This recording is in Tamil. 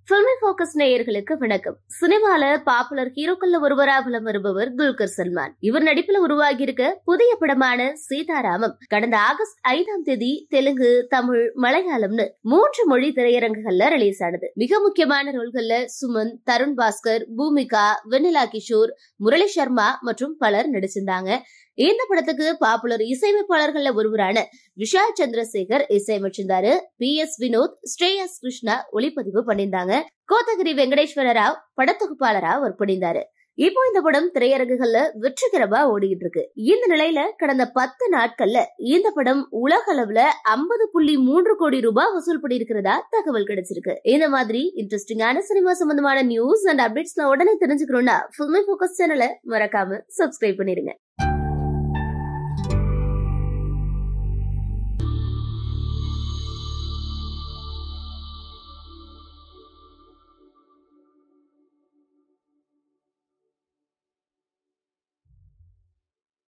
பில்மி போக்கஸ் நேயர்களுக்கு வணக்கம் சினிமால பாப்புலர் ஹீரோக்கள்ல ஒருவரா வலம் வருபவர் துல்கர் சல்மான் இவர் நடிப்புல உருவாகி இருக்க புதிய படமான சீதாராமம் கடந்த ஆகஸ்ட் ஐந்தாம் தேதி தெலுங்கு தமிழ் மலையாளம்னு மூன்று மொழி திரையரங்குகள்ல ரிலீஸ் ஆனது மிக முக்கியமான ரோல்கள்ல சுமன் தருண் பாஸ்கர் பூமிகா வெண்ணிலா கிஷோர் முரளி சர்மா மற்றும் பலர் நடிச்சிருந்தாங்க இந்த படத்துக்கு பாப்புலர் இசையமைப்பாளர்கள்ல ஒருவரான விஷால் சந்திரசேகர் இசையமைச்சிருந்தாரு பி எஸ் வினோத் ஸ்ரேயஸ் கிருஷ்ணா ஒளிப்பதிவு பண்ணியிருந்தாங்க கோத்தகிரி வெங்கடேஸ்வர ராவ் படத்தொகுப்பாளரா ஒர்க் பண்ணியிருந்தாரு இப்போ இந்த படம் திரையரங்குகள்ல வெற்றிகரமா ஓடிட்டு இருக்கு இந்த நிலையில கடந்த பத்து நாட்கள்ல இந்த படம் உலக அளவுல ஐம்பது புள்ளி மூன்று கோடி ரூபாய் வசூல் பண்ணியிருக்கிறதா தகவல் கிடைச்சிருக்கு இந்த மாதிரி இன்ட்ரெஸ்டிங்கான சினிமா சம்பந்தமான நியூஸ் அண்ட் அப்டேட்ஸ் உடனே தெரிஞ்சுக்கணும்னா ஃபில்மி போக்கஸ் சேனலை மறக்காம சப்ஸ்கிரைப் பண்ணிருங்க